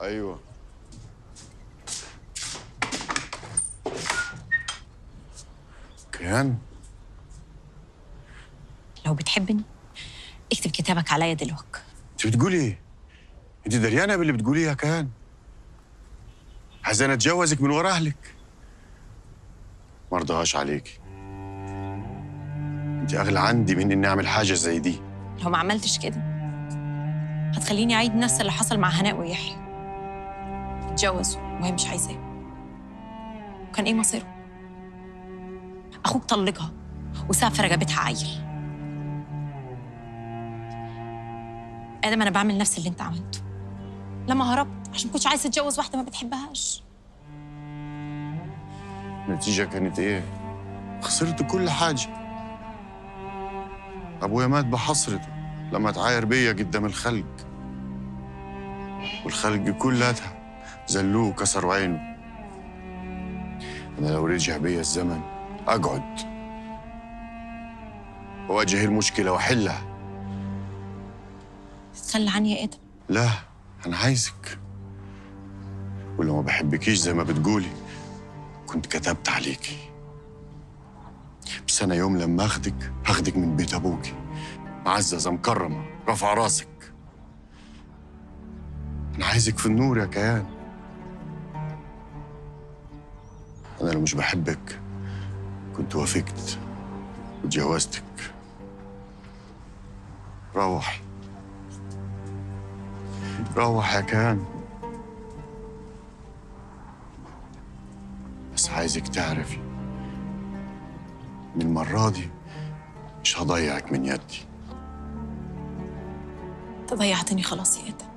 ايوه كيان لو بتحبني اكتب كتابك عليا دلوقتي انت بتقولي ايه؟ انت دريانه باللي بتقوليه يا كيان؟ عايزاني اتجوزك من ورا اهلك ما ارضاهاش عليكي انت اغلى عندي من اني اعمل حاجه زي دي لو ما عملتش كده هتخليني اعيد نفس اللي حصل مع هناء ويحيى اتجوزوا وهي مش عايزاه كان ايه مصيره اخوك طلقها وسافر جابتها عيل ادم انا بعمل نفس اللي انت عملته لما هربت عشان ما كنتش عايزه اتجوز واحده ما بتحبهاش النتيجه كانت ايه؟ خسرت كل حاجه ابويا مات بحسرته لما اتعاير بيا قدام الخلق والخلق كلها زلوه وكسروا عينه انا لو رجع بيا الزمن اقعد واواجه المشكله واحلها تتخلى عني يا ادم لا انا عايزك ولو ما بحبكيش زي ما بتقولي كنت كتبت عليكي بس انا يوم لما اخدك هاخدك من بيت ابوكي معززه مكرمه رافعه راسك انا عايزك في النور يا كيان انا لو مش بحبك كنت وافقت وتجوزتك روح روح يا كيان بس عايزك تعرفي من المرة دي مش هضيعك من يدي انت ضيعتني خلاص يا ادم